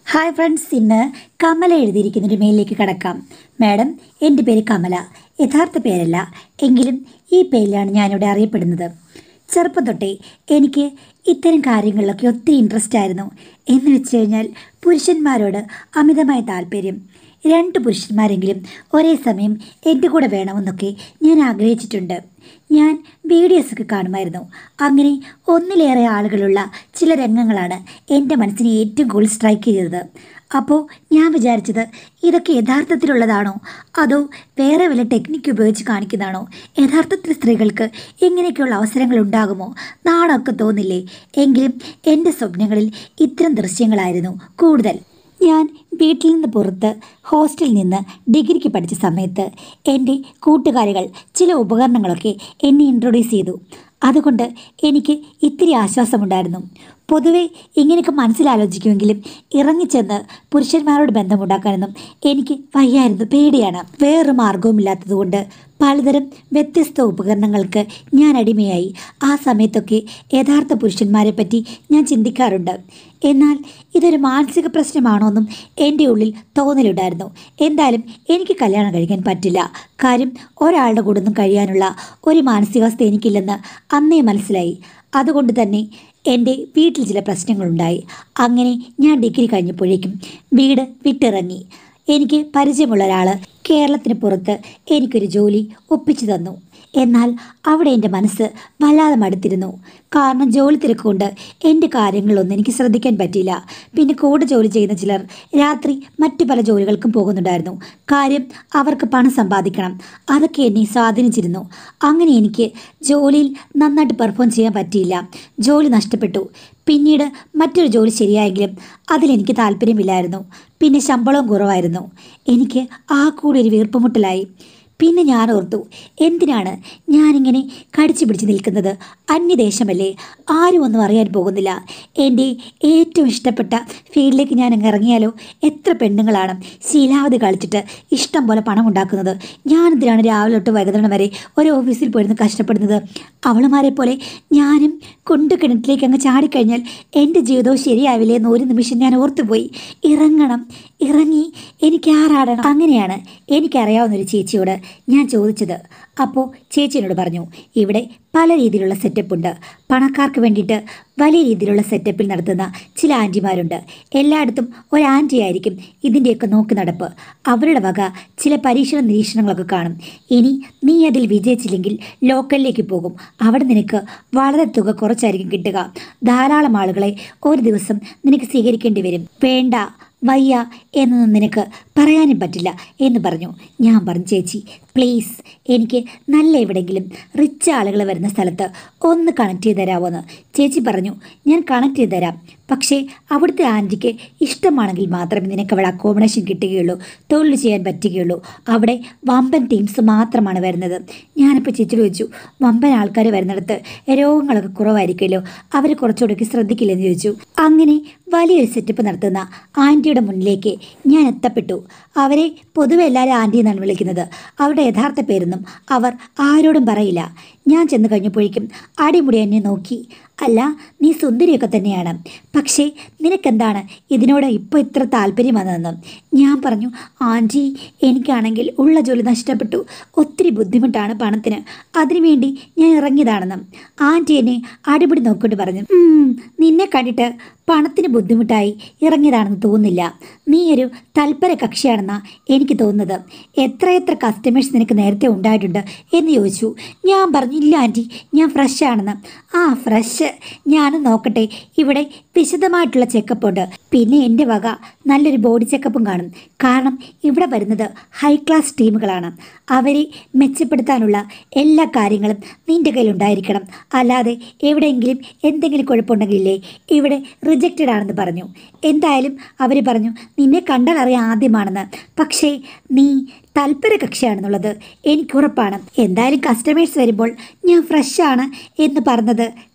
hi friends ഇന്ന് കമല എഴുതിയിരിക്കുന്ന ഒരു മെയിലിലേക്ക് കടക്കാം മാഡം എൻ്റെ പേര് കമല യഥാർത്ഥ പേരല്ല എങ്കിലും ഈ പേരിലാണ് ഞാനിവിടെ അറിയപ്പെടുന്നത് ചെറുപ്പം തൊട്ടേ എനിക്ക് ഇത്തരം കാര്യങ്ങളിലൊക്കെ ഒത്തിരി ഇൻട്രസ്റ്റ് ആയിരുന്നു എന്ന് വെച്ച് കഴിഞ്ഞാൽ പുരുഷന്മാരോട് അമിതമായ താല്പര്യം രണ്ട് പുരുഷന്മാരെങ്കിലും ഒരേ സമയം എൻ്റെ കൂടെ വേണമെന്നൊക്കെ ഞാൻ ആഗ്രഹിച്ചിട്ടുണ്ട് ഞാൻ വീഡിയോസൊക്കെ കാണുമായിരുന്നു അങ്ങനെ ഒന്നിലേറെ ആളുകളുള്ള ചില രംഗങ്ങളാണ് എൻ്റെ മനസ്സിനെ ഏറ്റവും കൂടുതൽ സ്ട്രൈക്ക് ചെയ്തത് അപ്പോൾ ഞാൻ വിചാരിച്ചത് ഇതൊക്കെ യഥാർത്ഥത്തിലുള്ളതാണോ അതോ വേറെ വല്ല ടെക്നിക്ക് ഉപയോഗിച്ച് കാണിക്കുന്നതാണോ യഥാർത്ഥത്തിൽ സ്ത്രീകൾക്ക് ഇങ്ങനെയൊക്കെയുള്ള അവസരങ്ങൾ ഉണ്ടാകുമോ നാണമൊക്കെ തോന്നില്ലേ എങ്കിലും എൻ്റെ സ്വപ്നങ്ങളിൽ ഇത്തരം ദൃശ്യങ്ങളായിരുന്നു കൂടുതൽ ഞാൻ വീട്ടിൽ നിന്ന് പുറത്ത് ഹോസ്റ്റലിൽ നിന്ന് ഡിഗ്രിക്ക് പഠിച്ച സമയത്ത് എൻ്റെ കൂട്ടുകാരികൾ ചില ഉപകരണങ്ങളൊക്കെ എന്നെ ഇൻട്രൊഡ്യൂസ് ചെയ്തു അതുകൊണ്ട് എനിക്ക് ഇത്തിരി ആശ്വാസമുണ്ടായിരുന്നു പൊതുവെ ഇങ്ങനെയൊക്കെ മനസ്സിലാലോചിക്കുമെങ്കിലും ഇറങ്ങിച്ചെന്ന് പുരുഷന്മാരോട് ബന്ധമുണ്ടാക്കാനൊന്നും എനിക്ക് വയ്യായിരുന്നു പേടിയാണ് വേറൊരു മാർഗവുമില്ലാത്തതുകൊണ്ട് പലതരം വ്യത്യസ്ത ഉപകരണങ്ങൾക്ക് ഞാൻ അടിമയായി ആ സമയത്തൊക്കെ യഥാർത്ഥ പുരുഷന്മാരെ പറ്റി ഞാൻ ചിന്തിക്കാറുണ്ട് എന്നാൽ ഇതൊരു മാനസിക പ്രശ്നമാണോ എന്നും എൻ്റെ ഉള്ളിൽ തോന്നലുണ്ടായിരുന്നു എന്തായാലും എനിക്ക് കല്യാണം കഴിക്കാൻ പറ്റില്ല കാര്യം ഒരാളുടെ കൂടെ ഒന്നും കഴിയാനുള്ള ഒരു മാനസികാവസ്ഥ എനിക്കില്ലെന്ന് അന്നേ മനസ്സിലായി അതുകൊണ്ട് തന്നെ എൻ്റെ വീട്ടിൽ ചില പ്രശ്നങ്ങളുണ്ടായി അങ്ങനെ ഞാൻ ഡിഗ്രി കഴിഞ്ഞപ്പോഴേക്കും വീട് വിട്ടിറങ്ങി എനിക്ക് പരിചയമുള്ള ഒരാൾ കേരളത്തിന് പുറത്ത് എനിക്കൊരു ജോലി ഒപ്പിച്ചു തന്നു എന്നാൽ അവിടെ എൻ്റെ മനസ്സ് വല്ലാതെ മടുത്തിരുന്നു കാരണം ജോലി തിരക്കുകൊണ്ട് എൻ്റെ കാര്യങ്ങളൊന്നും എനിക്ക് ശ്രദ്ധിക്കാൻ പറ്റിയില്ല പിന്നെ കൂടെ ജോലി ചെയ്യുന്ന ചിലർ രാത്രി മറ്റു പല ജോലികൾക്കും പോകുന്നുണ്ടായിരുന്നു കാര്യം അവർക്ക് പണം സമ്പാദിക്കണം അതൊക്കെ എന്നെ സ്വാധീനിച്ചിരുന്നു അങ്ങനെ എനിക്ക് ജോലിയിൽ നന്നായിട്ട് പെർഫോം ചെയ്യാൻ പറ്റിയില്ല ജോലി നഷ്ടപ്പെട്ടു പിന്നീട് മറ്റൊരു ജോലി ശരിയായെങ്കിലും അതിലെനിക്ക് താല്പര്യമില്ലായിരുന്നു പിന്നെ ശമ്പളവും കുറവായിരുന്നു എനിക്ക് ആ കൂടി ഒരു വീർപ്പുമുട്ടലായി പിന്നെ ഞാൻ ഓർത്തു എന്തിനാണ് ഞാനിങ്ങനെ കടിച്ചു പിടിച്ച് നിൽക്കുന്നത് അന്യദേശമല്ലേ ആരും ഒന്നും അറിയാൻ പോകുന്നില്ല എൻ്റെ ഏറ്റവും ഇഷ്ടപ്പെട്ട ഫീൽഡിലേക്ക് ഞാൻ അങ്ങ് ഇറങ്ങിയാലോ എത്ര പെണ്ണുങ്ങളാണ് ശീലാവധി കളിച്ചിട്ട് ഇഷ്ടം പോലെ പണം ഉണ്ടാക്കുന്നത് ഞാനെന്തിനാണ് രാവിലെ തൊട്ട് വൈകുന്നേരം വരെ ഒരു ഓഫീസിൽ പോയിരുന്ന് കഷ്ടപ്പെടുന്നത് അവളുമാരെ പോലെ ഞാനും കൊണ്ട് കിണറ്റിലേക്ക് അങ്ങ് ചാടിക്കഴിഞ്ഞാൽ എൻ്റെ ജീവിതവും ശരിയാവില്ലേ എന്ന് ഒരു നിമിഷം ഞാൻ ഓർത്തുപോയി ഇറങ്ങണം ഇറങ്ങി എനിക്ക് ആറാടണം അങ്ങനെയാണ് എനിക്കറിയാവുന്ന ഒരു ചേച്ചിയോട് ഞാൻ ചോദിച്ചത് അപ്പോൾ ചേച്ചി എന്നോട് പറഞ്ഞു ഇവിടെ പല രീതിയിലുള്ള സെറ്റപ്പ് ഉണ്ട് പണക്കാർക്ക് വേണ്ടിയിട്ട് വലിയ രീതിയിലുള്ള സെറ്റപ്പിൽ നടത്തുന്ന ചില ആൻറ്റിമാരുണ്ട് എല്ലായിടത്തും ഒരു ആൻറ്റി ആയിരിക്കും ഇതിൻ്റെയൊക്കെ നോക്കി നടപ്പ് അവരുടെ വക ചില പരീക്ഷണ നിരീക്ഷണങ്ങളൊക്കെ കാണും ഇനി നീ അതിൽ വിജയിച്ചില്ലെങ്കിൽ ലോക്കലിലേക്ക് പോകും അവിടെ നിനക്ക് വളരെ തുക കുറച്ചായിരിക്കും കിട്ടുക ധാരാളം ആളുകളെ ഒരു ദിവസം നിനക്ക് സ്വീകരിക്കേണ്ടി വരും വേണ്ട വയ്യ എന്നൊന്നും നിനക്ക് പറയാനും പറ്റില്ല എന്ന് പറഞ്ഞു ഞാൻ പറഞ്ഞു ചേച്ചി പ്ലീസ് എനിക്ക് നല്ല എവിടെയെങ്കിലും റിച്ച് ആളുകൾ വരുന്ന സ്ഥലത്ത് ഒന്ന് കണക്ട് ചെയ്ത് തരാമോന്ന് ചേച്ചി പറഞ്ഞു ഞാൻ കണക്ട് ചെയ്ത് തരാം പക്ഷേ അവിടുത്തെ ആൻറ്റിക്ക് ഇഷ്ടമാണെങ്കിൽ മാത്രമേ നിനക്ക് അവിടെ അക്കോമഡേഷൻ കിട്ടുകയുള്ളൂ തൊഴിൽ ചെയ്യാൻ പറ്റുകയുള്ളൂ അവിടെ വമ്പൻ ടീംസ് മാത്രമാണ് വരുന്നത് ഞാനിപ്പോൾ ചേച്ചി ചോദിച്ചു വമ്പൻ ആൾക്കാർ വരുന്നിടത്ത് രോഗങ്ങളൊക്കെ കുറവായിരിക്കുമല്ലോ അവർ കുറച്ചുകൂടെ ശ്രദ്ധിക്കില്ലെന്ന് ചോദിച്ചു അങ്ങനെ വലിയൊരു സെറ്റപ്പ് നടത്തുന്ന ആൻറ്റിയുടെ മുന്നിലേക്ക് ഞാൻ എത്തപ്പെട്ടു അവരെ പൊതുവെ എല്ലാവരും ആൻറ്റി എന്നാണ് വിളിക്കുന്നത് അവരുടെ യഥാർത്ഥ പേരൊന്നും അവർ ആരോടും പറയില്ല ഞാൻ ചെന്ന് കഴിഞ്ഞപ്പോഴേക്കും അടിമുടി എന്നെ നോക്കി അല്ല നീ സുന്ദരിയൊക്കെ തന്നെയാണ് പക്ഷേ നിനക്കെന്താണ് ഇതിനോട് ഇപ്പോൾ ഇത്ര താല്പര്യം വന്നതെന്ന് ഞാൻ പറഞ്ഞു ആൻറ്റി എനിക്കാണെങ്കിൽ ഉള്ള ജോലി നഷ്ടപ്പെട്ടു ഒത്തിരി ബുദ്ധിമുട്ടാണ് പണത്തിന് അതിനുവേണ്ടി ഞാൻ ഇറങ്ങിയതാണെന്ന് ആൻറ്റി എന്നെ അടിപിടി നോക്കിയിട്ട് പറഞ്ഞു "ഉം, നിന്നെ കണ്ടിട്ട് പണത്തിന് ബുദ്ധിമുട്ടായി ഇറങ്ങിയതാണെന്ന് തോന്നുന്നില്ല നീ ഒരു തൽപര കക്ഷിയാണെന്നാണ് എനിക്ക് തോന്നുന്നത് എത്രയെത്ര കസ്റ്റമേഴ്സ് നിനക്ക് നേരത്തെ ഉണ്ടായിട്ടുണ്ട് എന്ന് ചോദിച്ചു ഞാൻ പറഞ്ഞു ഇല്ല ആൻറ്റി ഞാൻ ഫ്രഷ് ആണെന്ന് ആ ഫ്രഷ് ഞാനും നോക്കട്ടെ ഇവിടെ വിശദമായിട്ടുള്ള ചെക്കപ്പ് ഉണ്ട് പിന്നെ എൻ്റെ വക നല്ലൊരു ബോഡി ചെക്കപ്പും കാണും കാരണം ഇവിടെ വരുന്നത് ഹൈ ക്ലാസ് ടീമുകളാണ് അവരെ മെച്ചപ്പെടുത്താനുള്ള എല്ലാ കാര്യങ്ങളും നിൻ്റെ കയ്യിലുണ്ടായിരിക്കണം അല്ലാതെ എവിടെയെങ്കിലും എന്തെങ്കിലും കുഴപ്പമുണ്ടെങ്കിലേ ഇവിടെ റിജക്റ്റഡ് ആണെന്ന് പറഞ്ഞു എന്തായാലും അവർ പറഞ്ഞു നിന്നെ കണ്ടാൽ അറിയാം ആദ്യമാണെന്ന് പക്ഷേ നീ തൽപര കക്ഷിയാണെന്നുള്ളത് എനിക്കുറപ്പാണ് എന്തായാലും കസ്റ്റമേഴ്സ് വരുമ്പോൾ ഞാൻ ഫ്രഷ് ആണ് എന്ന് പറഞ്ഞത്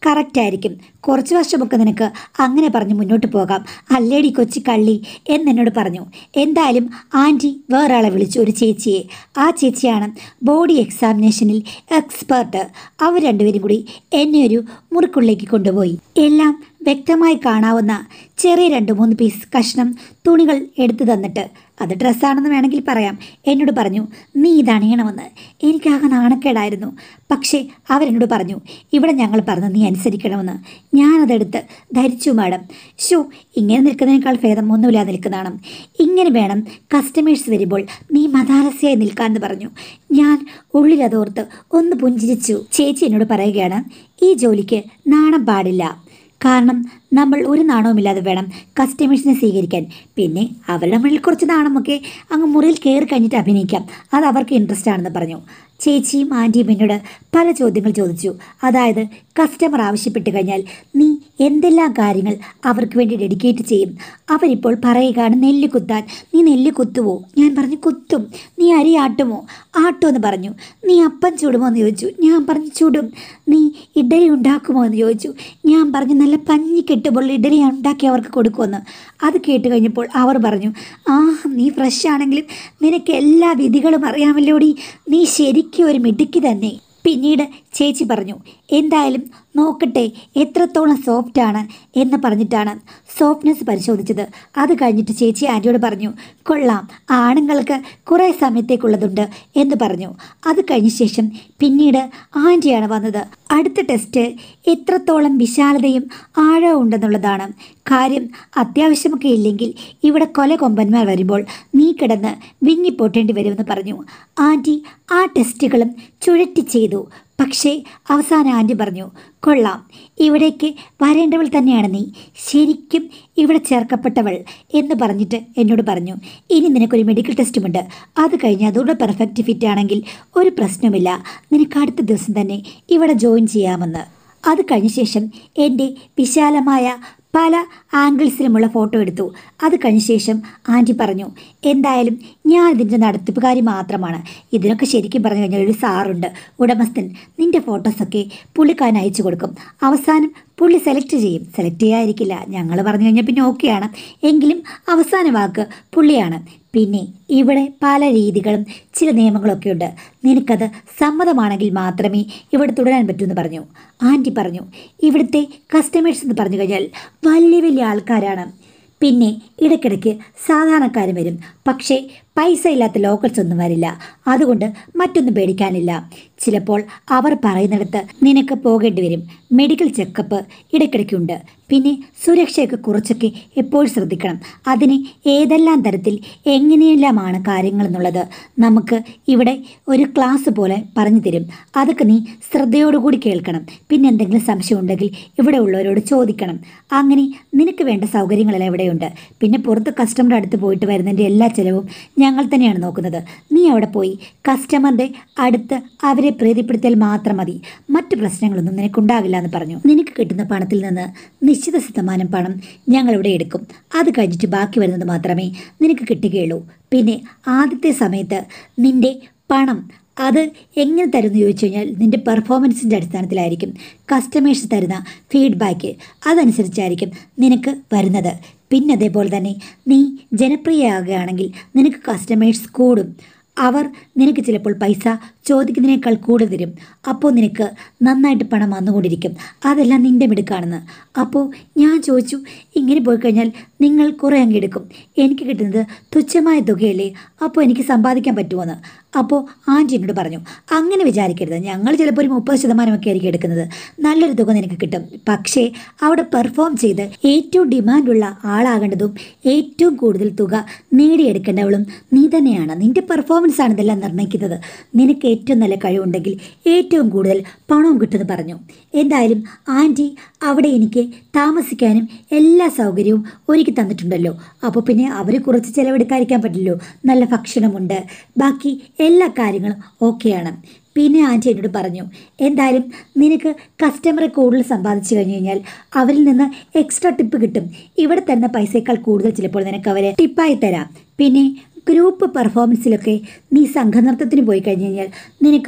കറക്റ്റ് ആയിരിക്കും കുറച്ച് വർഷമൊക്കെ നിനക്ക് അങ്ങനെ പറഞ്ഞ് മുന്നോട്ട് പോകാം അല്ലേടി കൊച്ചി കള്ളി എന്നെന്നോട് പറഞ്ഞു എന്തായാലും ആൻറ്റി വേറൊരാളെ വിളിച്ചു ഒരു ചേച്ചിയെ ആ ചേച്ചിയാണ് ബോഡി എക്സാമിനേഷനിൽ എക്സ്പേർട്ട് അവർ രണ്ടുപേരും കൂടി എന്നെ ഒരു മുറിക്കുള്ളിലേക്ക് കൊണ്ടുപോയി എല്ലാം വ്യക്തമായി കാണാവുന്ന ചെറിയ രണ്ട് മൂന്ന് പീസ് കഷ്ണം തുണികൾ എടുത്തു തന്നിട്ട് അത് ഡ്രസ്സാണെന്ന് വേണമെങ്കിൽ പറയാം എന്നോട് പറഞ്ഞു നീ ഇതണിയണമെന്ന് എനിക്കാകെ നാണക്കേടായിരുന്നു പക്ഷേ അവരെന്നോട് പറഞ്ഞു ഇവിടെ ഞങ്ങൾ പറഞ്ഞു നീ അനുസരിക്കണമെന്ന് ഞാനതെടുത്ത് ധരിച്ചു മാഡം ഷോ ഇങ്ങനെ നിൽക്കുന്നതിനേക്കാൾ ഭേദം ഒന്നുമില്ലാതെ നിൽക്കുന്നതാണ് ഇങ്ങനെ വേണം കസ്റ്റമേഴ്സ് വരുമ്പോൾ നീ മതാലസ്യായി നിൽക്കാമെന്ന് പറഞ്ഞു ഞാൻ ഉള്ളിലതോർത്ത് ഒന്ന് പുഞ്ചിരിച്ചു ചേച്ചി എന്നോട് പറയുകയാണ് ഈ ജോലിക്ക് നാണം പാടില്ല കാരണം നമ്മൾ ഒരു നാണവുമില്ലാതെ വേണം കസ്റ്റമേഴ്സിനെ സ്വീകരിക്കാൻ പിന്നെ അവരുടെ മുന്നിൽ കുറച്ച് നാണമൊക്കെ അങ്ങ് മുറിയിൽ കയറി കഴിഞ്ഞിട്ട് അഭിനയിക്കാം അത് അവർക്ക് ഇൻട്രസ്റ്റ് ആണെന്ന് പറഞ്ഞു ചേച്ചിയും ആൻറ്റിയും എന്നോട് പല ചോദ്യങ്ങൾ ചോദിച്ചു അതായത് കസ്റ്റമർ ആവശ്യപ്പെട്ട് കഴിഞ്ഞാൽ നീ എന്തെല്ലാം കാര്യങ്ങൾ അവർക്ക് വേണ്ടി ഡെഡിക്കേറ്റ് ചെയ്യും അവരിപ്പോൾ പറയുകയാണ് നെല്ല് കുത്താൻ നീ നെല്ല് കുത്തുവോ ഞാൻ പറഞ്ഞു കുത്തും നീ അരി ആട്ടുമോ ആട്ടോ എന്ന് പറഞ്ഞു നീ അപ്പം ചുടുമോ എന്ന് ചോദിച്ചു ഞാൻ പറഞ്ഞു ചുടും നീ ഇഡലി ഉണ്ടാക്കുമോ എന്ന് ചോദിച്ചു ഞാൻ പറഞ്ഞു നല്ല പഞ്ഞി കെട്ടുമ്പോൾ ഇഡലി ഉണ്ടാക്കി അവർക്ക് കൊടുക്കുമെന്ന് അത് കേട്ട് കഴിഞ്ഞപ്പോൾ അവർ പറഞ്ഞു ആ നീ ഫ്രഷ് ആണെങ്കിലും നിനക്ക് എല്ലാ വിധികളും അറിയാമല്ലോടി നീ ശരിക്കും ഒരു മിടുക്കി തന്നെ പിന്നീട് ചേച്ചി പറഞ്ഞു എന്തായാലും നോക്കട്ടെ എത്രത്തോളം സോഫ്റ്റ് ആണ് എന്ന് പറഞ്ഞിട്ടാണ് സോഫ്റ്റ്നെസ് പരിശോധിച്ചത് അത് കഴിഞ്ഞിട്ട് ചേച്ചി ആൻറ്റിയോട് പറഞ്ഞു കൊള്ളാം ആണുങ്ങൾക്ക് കുറേ സമയത്തേക്കുള്ളതുണ്ട് എന്ന് പറഞ്ഞു അത് കഴിഞ്ഞ ശേഷം പിന്നീട് ആൻറ്റിയാണ് വന്നത് അടുത്ത ടെസ്റ്റ് എത്രത്തോളം വിശാലതയും ആഴവും ഉണ്ടെന്നുള്ളതാണ് കാര്യം അത്യാവശ്യമൊക്കെ ഇല്ലെങ്കിൽ ഇവിടെ കൊല കൊമ്പന്മാർ വരുമ്പോൾ നീ കിടന്ന് വിങ്ങിപ്പോട്ടേണ്ടി വരുമെന്ന് പറഞ്ഞു ആൻറ്റി ആ ടെസ്റ്റുകളും ചുഴറ്റി ചെയ്തു പക്ഷേ അവസാനം ആൻറ്റി പറഞ്ഞു കൊള്ളാം ഇവിടേക്ക് വരേണ്ടവൾ തന്നെയാണ് നീ ശരിക്കും ഇവിടെ ചേർക്കപ്പെട്ടവൾ എന്ന് പറഞ്ഞിട്ട് എന്നോട് പറഞ്ഞു ഇനി നിനക്കൊരു മെഡിക്കൽ ടെസ്റ്റുമുണ്ട് അത് കഴിഞ്ഞ് അതുകൂടെ പെർഫെക്റ്റ് ഫിറ്റ് ആണെങ്കിൽ ഒരു പ്രശ്നമില്ല നിനക്ക് അടുത്ത ദിവസം തന്നെ ഇവിടെ ജോയിൻ ചെയ്യാമെന്ന് അത് കഴിഞ്ഞ ശേഷം എൻ്റെ വിശാലമായ പല ആംഗിൾസിലുമുള്ള ഫോട്ടോ എടുത്തു അത് കഴിഞ്ഞ ശേഷം ആൻറ്റി പറഞ്ഞു എന്തായാലും ഞാൻ ഇതിൻ്റെ നടത്തിപ്പുകാരി മാത്രമാണ് ഇതിനൊക്കെ ശരിക്കും പറഞ്ഞു കഴിഞ്ഞാൽ ഒരു സാറുണ്ട് ഉടമസ്ഥൻ നിൻ്റെ ഫോട്ടോസൊക്കെ പുള്ളിക്കാരൻ അയച്ചു കൊടുക്കും അവസാനം പുള്ളി സെലക്ട് ചെയ്യും സെലക്ട് ചെയ്യാതിരിക്കില്ല ഞങ്ങൾ പറഞ്ഞു കഴിഞ്ഞാൽ പിന്നെ ഓക്കെയാണ് എങ്കിലും അവസാന വാക്ക് പുള്ളിയാണ് പിന്നെ ഇവിടെ പല രീതികളും ചില നിയമങ്ങളൊക്കെ ഉണ്ട് നിനക്കത് സമ്മതമാണെങ്കിൽ മാത്രമേ ഇവിടെ തുടരാൻ പറ്റൂ എന്ന് പറഞ്ഞു ആൻറ്റി പറഞ്ഞു ഇവിടുത്തെ കസ്റ്റമേഴ്സ് എന്ന് പറഞ്ഞു കഴിഞ്ഞാൽ വലിയ വലിയ ആൾക്കാരാണ് പിന്നെ ഇടയ്ക്കിടയ്ക്ക് സാധാരണക്കാരും വരും പക്ഷേ പൈസ ഇല്ലാത്ത ലോക്കൽസ് ഒന്നും വരില്ല അതുകൊണ്ട് മറ്റൊന്നും പേടിക്കാനില്ല ചിലപ്പോൾ അവർ പറയുന്നിടത്ത് നിനക്ക് പോകേണ്ടി വരും മെഡിക്കൽ ചെക്കപ്പ് ഇടയ്ക്കിടയ്ക്കുണ്ട് പിന്നെ സുരക്ഷയൊക്കെ കുറച്ചൊക്കെ എപ്പോഴും ശ്രദ്ധിക്കണം അതിന് ഏതെല്ലാം തരത്തിൽ എങ്ങനെയെല്ലാമാണ് കാര്യങ്ങളെന്നുള്ളത് നമുക്ക് ഇവിടെ ഒരു ക്ലാസ് പോലെ പറഞ്ഞു തരും അതൊക്കെ നീ ശ്രദ്ധയോടുകൂടി കേൾക്കണം പിന്നെ എന്തെങ്കിലും സംശയം ഉണ്ടെങ്കിൽ ഇവിടെ ഉള്ളവരോട് ചോദിക്കണം അങ്ങനെ നിനക്ക് വേണ്ട സൗകര്യങ്ങളെല്ലാം ഇവിടെയുണ്ട് പിന്നെ പുറത്ത് കസ്റ്റമറുടെ അടുത്ത് പോയിട്ട് വരുന്നതിൻ്റെ എല്ലാ ചിലവും ഞങ്ങൾ തന്നെയാണ് നോക്കുന്നത് നീ അവിടെ പോയി കസ്റ്റമറിൻ്റെ അടുത്ത് അവരെ പ്രീതിപ്പെടുത്തിയാൽ മാത്രം മതി മറ്റു പ്രശ്നങ്ങളൊന്നും നിനക്കുണ്ടാകില്ല എന്ന് പറഞ്ഞു നിനക്ക് കിട്ടുന്ന പണത്തിൽ നിന്ന് നിശ്ചിത ശതമാനം പണം ഞങ്ങളിവിടെ എടുക്കും അത് കഴിഞ്ഞിട്ട് ബാക്കി വരുന്നത് മാത്രമേ നിനക്ക് കിട്ടുകയുള്ളൂ പിന്നെ ആദ്യത്തെ സമയത്ത് നിന്റെ പണം അത് എങ്ങനെ തരുമെന്ന് ചോദിച്ചു കഴിഞ്ഞാൽ നിൻ്റെ പെർഫോമൻസിൻ്റെ അടിസ്ഥാനത്തിലായിരിക്കും കസ്റ്റമേഴ്സ് തരുന്ന ഫീഡ്ബാക്ക് അതനുസരിച്ചായിരിക്കും നിനക്ക് വരുന്നത് പിന്നെ അതേപോലെ തന്നെ നീ ജനപ്രിയയാകുകയാണെങ്കിൽ നിനക്ക് കസ്റ്റമേഴ്സ് കൂടും അവർ നിനക്ക് ചിലപ്പോൾ പൈസ ചോദിക്കുന്നതിനേക്കാൾ കൂടുതൽ തരും അപ്പോൾ നിനക്ക് നന്നായിട്ട് പണം വന്നുകൊണ്ടിരിക്കും അതെല്ലാം നിൻ്റെ മിടുക്കാണെന്ന് അപ്പോൾ ഞാൻ ചോദിച്ചു ഇങ്ങനെ പോയി കഴിഞ്ഞാൽ നിങ്ങൾ കുറേ അങ്ങ് എടുക്കും എനിക്ക് കിട്ടുന്നത് തുച്ഛമായ തുകയല്ലേ അപ്പോൾ എനിക്ക് സമ്പാദിക്കാൻ പറ്റുമോയെന്ന് അപ്പോൾ ആൻറ്റി എന്നോട് പറഞ്ഞു അങ്ങനെ വിചാരിക്കരുത് ഞങ്ങൾ ചിലപ്പോൾ ഒരു മുപ്പത് ശതമാനമൊക്കെ ആയിരിക്കും എടുക്കുന്നത് നല്ലൊരു തുക നിനക്ക് കിട്ടും പക്ഷേ അവിടെ പെർഫോം ചെയ്ത് ഏറ്റവും ഡിമാൻഡുള്ള ആളാകേണ്ടതും ഏറ്റവും കൂടുതൽ തുക നേടിയെടുക്കേണ്ടവളും നീ തന്നെയാണ് നിൻ്റെ പെർഫോമൻസ് ആണ് ഇതെല്ലാം നിർണ്ണയിക്കുന്നത് നിനക്ക് ഏറ്റവും നല്ല കഴിവുണ്ടെങ്കിൽ ഏറ്റവും കൂടുതൽ പണവും കിട്ടുമെന്ന് പറഞ്ഞു എന്തായാലും ആൻറ്റി അവിടെ എനിക്ക് താമസിക്കാനും എല്ലാ സൗകര്യവും ഒരുക്കി തന്നിട്ടുണ്ടല്ലോ അപ്പോൾ പിന്നെ അവർ കുറച്ച് ചിലവെടുക്കാതിരിക്കാൻ പറ്റില്ലല്ലോ നല്ല ഭക്ഷണമുണ്ട് ബാക്കി എല്ലാ കാര്യങ്ങളും ഓക്കെയാണ് പിന്നെ ആൻറ്റി എന്നോട് പറഞ്ഞു എന്തായാലും നിനക്ക് കസ്റ്റമറെ കൂടുതൽ സമ്പാദിച്ചു കഴിഞ്ഞു കഴിഞ്ഞാൽ അവരിൽ നിന്ന് എക്സ്ട്രാ ടിപ്പ് കിട്ടും ഇവിടെ തരുന്ന പൈസയേക്കാൾ കൂടുതൽ ചിലപ്പോൾ നിനക്ക് അവരെ ടിപ്പായി തരാം പിന്നെ ഗ്രൂപ്പ് പെർഫോമൻസിലൊക്കെ നീ സംഘനൃത്തത്തിന് പോയി കഴിഞ്ഞു കഴിഞ്ഞാൽ നിനക്ക്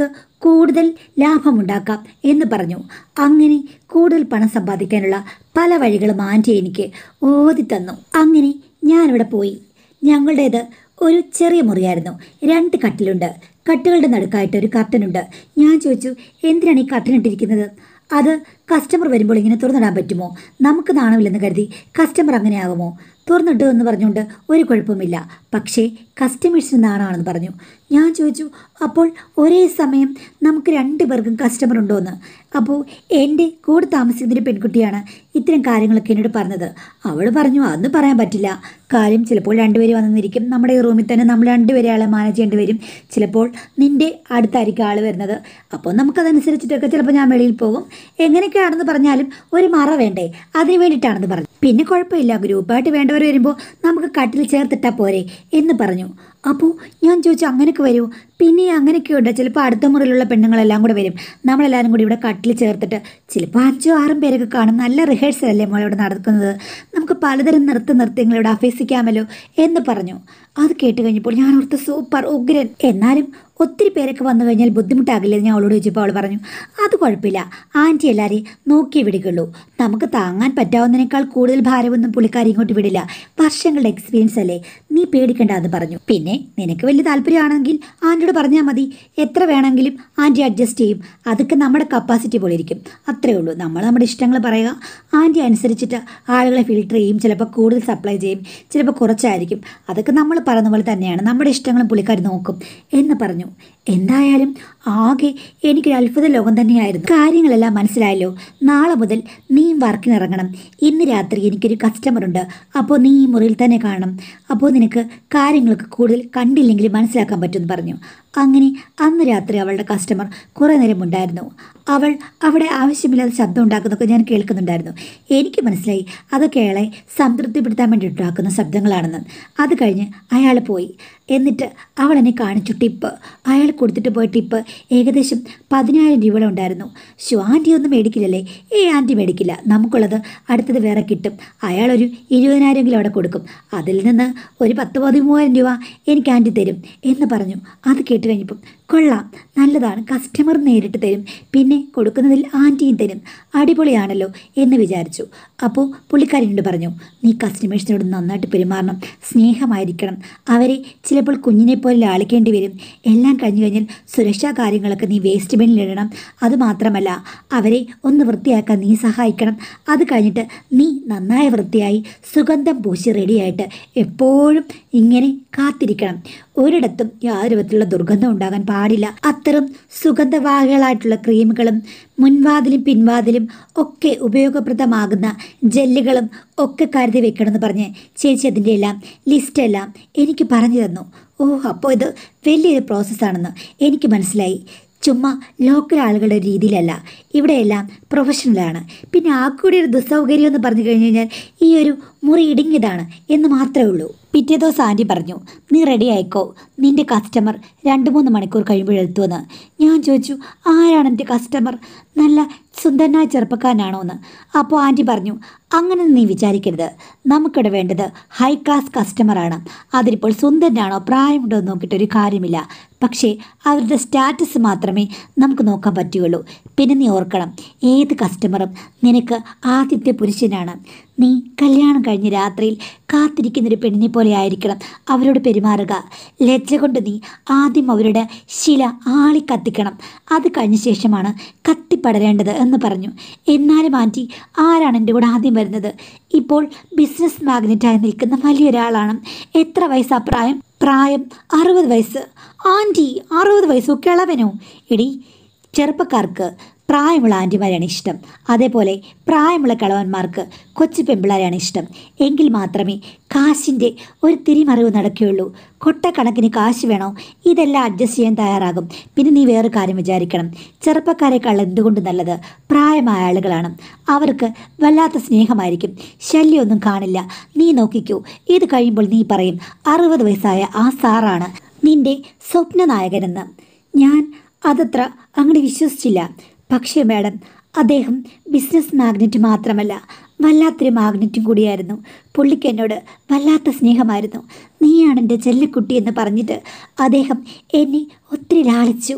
കൂടുതൽ ലാഭമുണ്ടാക്കാം എന്ന് പറഞ്ഞു അങ്ങനെ കൂടുതൽ പണം സമ്പാദിക്കാനുള്ള പല വഴികളും ആൻറ്റി എനിക്ക് ഓതി തന്നു അങ്ങനെ ഞാനിവിടെ പോയി ഞങ്ങളുടേത് ഒരു ചെറിയ മുറിയായിരുന്നു രണ്ട് കട്ടിലുണ്ട് കട്ടുകളുടെ നടുക്കായിട്ട് ഒരു കർട്ടനുണ്ട് ഞാൻ ചോദിച്ചു എന്തിനാണ് ഈ കർട്ടൻ ഇട്ടിരിക്കുന്നത് അത് കസ്റ്റമർ വരുമ്പോൾ ഇങ്ങനെ തുറന്നിടാൻ പറ്റുമോ നമുക്ക് നാണമില്ലെന്ന് കരുതി കസ്റ്റമർ അങ്ങനെ ആകുമോ തുറന്നിട്ടു എന്ന് പറഞ്ഞുകൊണ്ട് ഒരു കുഴപ്പമില്ല പക്ഷേ കസ്റ്റമേഴ്സിന് നാണമാണെന്ന് പറഞ്ഞു ഞാൻ ചോദിച്ചു അപ്പോൾ ഒരേ സമയം നമുക്ക് രണ്ട് പേർക്കും കസ്റ്റമർ ഉണ്ടോ എന്ന് അപ്പോൾ എൻ്റെ കൂടെ താമസിക്കുന്ന ഒരു പെൺകുട്ടിയാണ് ഇത്തരം കാര്യങ്ങളൊക്കെ എന്നോട് പറഞ്ഞത് അവൾ പറഞ്ഞു അതൊന്നും പറയാൻ പറ്റില്ല കാര്യം ചിലപ്പോൾ രണ്ടുപേരും വന്നിരിക്കും നമ്മുടെ ഈ റൂമിൽ തന്നെ നമ്മൾ രണ്ടുപേരെ ആളെ മാനേജ് ചെയ്യേണ്ടി വരും ചിലപ്പോൾ നിൻ്റെ അടുത്തായിരിക്കും ആൾ വരുന്നത് അപ്പോൾ നമുക്കതനുസരിച്ചിട്ടൊക്കെ ചിലപ്പോൾ ഞാൻ വെളിയിൽ പോകും എങ്ങനെയൊക്കെയാണെന്ന് പറഞ്ഞാലും ഒരു മറ വേണ്ടേ അതിന് വേണ്ടിയിട്ടാണെന്ന് പറഞ്ഞു പിന്നെ കുഴപ്പമില്ല ഗ്രൂപ്പായിട്ട് വേണ്ടവർ വരുമ്പോൾ നമുക്ക് കട്ടിൽ ചേർത്തിട്ടാൽ പോരെ എന്ന് പറഞ്ഞു അപ്പോൾ ഞാൻ ചോദിച്ചു അങ്ങനെയൊക്കെ വരുമോ പിന്നെ അങ്ങനെയൊക്കെ ഉണ്ട് ചിലപ്പോൾ അടുത്ത മുറിയിലുള്ള പെണ്ണുങ്ങളെല്ലാം കൂടെ വരും നമ്മളെല്ലാവരും കൂടി ഇവിടെ കട്ടിൽ ചേർത്തിട്ട് ചിലപ്പോൾ അഞ്ചോ ആറും പേരൊക്കെ കാണും നല്ല റിഹേഴ്സൽ അല്ലേ മോൾ ഇവിടെ നടക്കുന്നത് നമുക്ക് പലതരം നൃത്ത നൃത്യങ്ങൾ ഇവിടെ അഭ്യസിക്കാമല്ലോ എന്ന് പറഞ്ഞു അത് കേട്ട് കഴിഞ്ഞപ്പോൾ ഞാൻ ഓർത്ത് സൂപ്പർ ഉഗ്രൻ എന്നാലും ഒത്തിരി പേരൊക്കെ വന്നു കഴിഞ്ഞാൽ ബുദ്ധിമുട്ടാകില്ലെന്ന് ഞാൻ അവളോട് ചോദിച്ചപ്പോൾ അവൾ പറഞ്ഞു അത് കുഴപ്പമില്ല ആൻറ്റി എല്ലാവരെയും നോക്കി വിടുകയുള്ളൂ നമുക്ക് താങ്ങാൻ പറ്റാവുന്നതിനേക്കാൾ കൂടുതൽ ഭാരമൊന്നും പുള്ളിക്കാരി ഇങ്ങോട്ട് വിടില്ല വർഷങ്ങളുടെ എക്സ്പീരിയൻസ് അല്ലേ നീ പേടിക്കണ്ട എന്ന് പറഞ്ഞു പിന്നെ നിനക്ക് വലിയ താല്പര്യമാണെങ്കിൽ ആൻറ്റിയോട് പറഞ്ഞാൽ മതി എത്ര വേണമെങ്കിലും ആൻറ്റി അഡ്ജസ്റ്റ് ചെയ്യും അതൊക്കെ നമ്മുടെ കപ്പാസിറ്റി പോലെ ഇരിക്കും അത്രേ ഉള്ളൂ നമ്മൾ നമ്മുടെ ഇഷ്ടങ്ങൾ പറയുക ആൻറ്റി അനുസരിച്ചിട്ട് ആളുകളെ ഫിൽട്ടർ ചെയ്യും ചിലപ്പോൾ കൂടുതൽ സപ്ലൈ ചെയ്യും ചിലപ്പോൾ കുറച്ചായിരിക്കും അതൊക്കെ നമ്മൾ പറയുന്ന പോലെ തന്നെയാണ് നമ്മുടെ ഇഷ്ടങ്ങളും പുള്ളിക്കാർ നോക്കും എന്ന് പറഞ്ഞു എന്തായാലും ആകെ എനിക്കൊരു അത്ഭുത ലോകം തന്നെയായിരുന്നു കാര്യങ്ങളെല്ലാം മനസ്സിലായല്ലോ നാളെ മുതൽ നീ വർക്കിന് ഇറങ്ങണം ഇന്ന് രാത്രി എനിക്കൊരു കസ്റ്റമർ ഉണ്ട് അപ്പോൾ നീ ഈ മുറിയിൽ തന്നെ കാണണം അപ്പോൾ നിനക്ക് കാര്യങ്ങളൊക്കെ കൂടുതൽ കണ്ടില്ലെങ്കിൽ മനസ്സിലാക്കാൻ പറ്റുമെന്ന് പറഞ്ഞു അങ്ങനെ അന്ന് രാത്രി അവളുടെ കസ്റ്റമർ കുറേ നേരം ഉണ്ടായിരുന്നു അവൾ അവിടെ ആവശ്യമില്ലാതെ ശബ്ദം ഉണ്ടാക്കുന്നതൊക്കെ ഞാൻ കേൾക്കുന്നുണ്ടായിരുന്നു എനിക്ക് മനസ്സിലായി അതൊക്കെ അയാളെ സംതൃപ്തിപ്പെടുത്താൻ വേണ്ടി ഉണ്ടാക്കുന്ന ശബ്ദങ്ങളാണെന്ന് അത് കഴിഞ്ഞ് അയാൾ പോയി എന്നിട്ട് അവൾ എന്നെ കാണിച്ചു ടിപ്പ് അയാൾ കൊടുത്തിട്ട് പോയ ടിപ്പ് ഏകദേശം പതിനായിരം രൂപ ഉണ്ടായിരുന്നു ഷോ ആൻറ്റി ഒന്നും മേടിക്കില്ലല്ലേ ഏ ആൻറ്റി മേടിക്കില്ല നമുക്കുള്ളത് അടുത്തത് വേറെ കിട്ടും അയാളൊരു ഇരുപതിനായിരമെങ്കിലും അവിടെ കൊടുക്കും അതിൽ നിന്ന് ഒരു പത്ത് പതിമൂവായിരം രൂപ എനിക്ക് ആൻറ്റി തരും എന്ന് പറഞ്ഞു അത് കേട്ട് കഴിഞ്ഞപ്പം കൊള്ളാം നല്ലതാണ് കസ്റ്റമർ നേരിട്ട് തരും പിന്നെ കൊടുക്കുന്നതിൽ ആൻറ്റിയും തരും അടിപൊളിയാണല്ലോ എന്ന് വിചാരിച്ചു അപ്പോൾ പുള്ളിക്കാരിനോട് പറഞ്ഞു നീ കസ്റ്റമേഴ്സിനോട് നന്നായിട്ട് പെരുമാറണം സ്നേഹമായിരിക്കണം അവരെ ചിലപ്പോൾ കുഞ്ഞിനെ പോലെ ലാളിക്കേണ്ടി വരും എല്ലാം കഴിഞ്ഞു കഴിഞ്ഞാൽ സുരക്ഷാ കാര്യങ്ങളൊക്കെ നീ വേസ്റ്റ് ബിന്നിലിടണം അതുമാത്രമല്ല അവരെ ഒന്ന് വൃത്തിയാക്കാൻ നീ സഹായിക്കണം അത് കഴിഞ്ഞിട്ട് നീ നന്നായി വൃത്തിയായി സുഗന്ധം പൂശി റെഡിയായിട്ട് എപ്പോഴും ഇങ്ങനെ കാത്തിരിക്കണം ഒരിടത്തും യാതൊരു വിധത്തിലുള്ള ദുർഗന്ധം ഉണ്ടാകാൻ പാടില്ല അത്തരം സുഗന്ധവാഹികളായിട്ടുള്ള ക്രീമുകളും മുൻവാതിലും പിൻവാതിലും ഒക്കെ ഉപയോഗപ്രദമാകുന്ന ജെല്ലുകളും ഒക്കെ കരുതി വെക്കണമെന്ന് പറഞ്ഞ് ചേച്ചി അതിൻ്റെ എല്ലാം ലിസ്റ്റെല്ലാം എനിക്ക് പറഞ്ഞു തന്നു ഓ അപ്പോൾ ഇത് വലിയൊരു പ്രോസസ്സാണെന്ന് എനിക്ക് മനസ്സിലായി ചുമ്മാ ലോക്കൽ ആളുകളുടെ രീതിയിലല്ല ഇവിടെയെല്ലാം പ്രൊഫഷണലാണ് പിന്നെ ആ കൂടി ഒരു ദുസ്സൗകര്യം എന്ന് പറഞ്ഞു കഴിഞ്ഞു കഴിഞ്ഞാൽ ഈ ഒരു മുറി ഇടുങ്ങിയതാണ് എന്ന് മാത്രമേ ഉള്ളൂ പിറ്റേ ദിവസം ആൻറ്റി പറഞ്ഞു നീ റെഡി ആയിക്കോ നിന്റെ കസ്റ്റമർ രണ്ട് മൂന്ന് മണിക്കൂർ കഴിയുമ്പോഴെത്തുമെന്ന് ഞാൻ ചോദിച്ചു ആരാണ് എൻ്റെ കസ്റ്റമർ നല്ല സുന്ദരനായ ചെറുപ്പക്കാരനാണോ എന്ന് അപ്പോൾ ആൻറ്റി പറഞ്ഞു അങ്ങനെ നീ വിചാരിക്കരുത് നമുക്കിവിടെ വേണ്ടത് ഹൈ ക്ലാസ് കസ്റ്റമറാണ് അതിലിപ്പോൾ സുന്ദരനാണോ പ്രായമുണ്ടോ എന്ന് നോക്കിയിട്ട് ഒരു കാര്യമില്ല പക്ഷേ അവരുടെ സ്റ്റാറ്റസ് മാത്രമേ നമുക്ക് നോക്കാൻ പറ്റുകയുള്ളൂ പിന്നെ നീ ഓർക്കണം ഏത് കസ്റ്റമറും നിനക്ക് ആദ്യത്തെ പുരുഷനാണ് നീ കല്യാണം കഴിഞ്ഞ രാത്രിയിൽ കാത്തിരിക്കുന്നൊരു പെണ്ണിനെ പോലെ ആയിരിക്കണം അവരോട് പെരുമാറുക ലജ്ജ കൊണ്ട് നീ ആദ്യം അവരുടെ ശില ആളി കത്തിക്കണം അത് കഴിഞ്ഞ ശേഷമാണ് കത്തിപ്പടരേണ്ടത് എന്ന് പറഞ്ഞു എന്നാലും ആൻറ്റി ആരാണ് എൻ്റെ കൂടെ ആദ്യം വരുന്നത് ഇപ്പോൾ ബിസിനസ് മാഗ്നറ്റായി നിൽക്കുന്ന വലിയൊരാളാണ് എത്ര വയസ്സാ പ്രായം പ്രായം അറുപത് വയസ്സ് ആൻറ്റി അറുപത് വയസ്സോ കിളവനോ എടി ചെറുപ്പക്കാർക്ക് പ്രായമുള്ള ആൻറ്റിമാരാണ് ഇഷ്ടം അതേപോലെ പ്രായമുള്ള കിളവന്മാർക്ക് കൊച്ചു പെമ്പിളാരാണ് ഇഷ്ടം എങ്കിൽ മാത്രമേ കാശിൻ്റെ ഒരു തിരിമറിവ് നടക്കുകയുള്ളൂ കൊട്ടക്കണക്കിന് കാശ് വേണോ ഇതെല്ലാം അഡ്ജസ്റ്റ് ചെയ്യാൻ തയ്യാറാകും പിന്നെ നീ വേറെ കാര്യം വിചാരിക്കണം ചെറുപ്പക്കാരെക്കാൾ എന്തുകൊണ്ട് നല്ലത് പ്രായമായ ആളുകളാണ് അവർക്ക് വല്ലാത്ത സ്നേഹമായിരിക്കും ശല്യമൊന്നും കാണില്ല നീ നോക്കിക്കൂ ഇത് കഴിയുമ്പോൾ നീ പറയും അറുപത് വയസ്സായ ആ സാറാണ് നിന്റെ സ്വപ്ന നായകനെന്ന് ഞാൻ അതത്ര അങ്ങനെ വിശ്വസിച്ചില്ല പക്ഷേ മാഡം അദ്ദേഹം ബിസിനസ് മാഗ്നറ്റ് മാത്രമല്ല വല്ലാത്തൊരു മാഗ്നറ്റും കൂടിയായിരുന്നു പുള്ളിക്ക് എന്നോട് വല്ലാത്ത സ്നേഹമായിരുന്നു നീയാണ് എൻ്റെ ചെല്ലക്കുട്ടി എന്ന് പറഞ്ഞിട്ട് അദ്ദേഹം എന്നെ ഒത്തിരി ലാളിച്ചു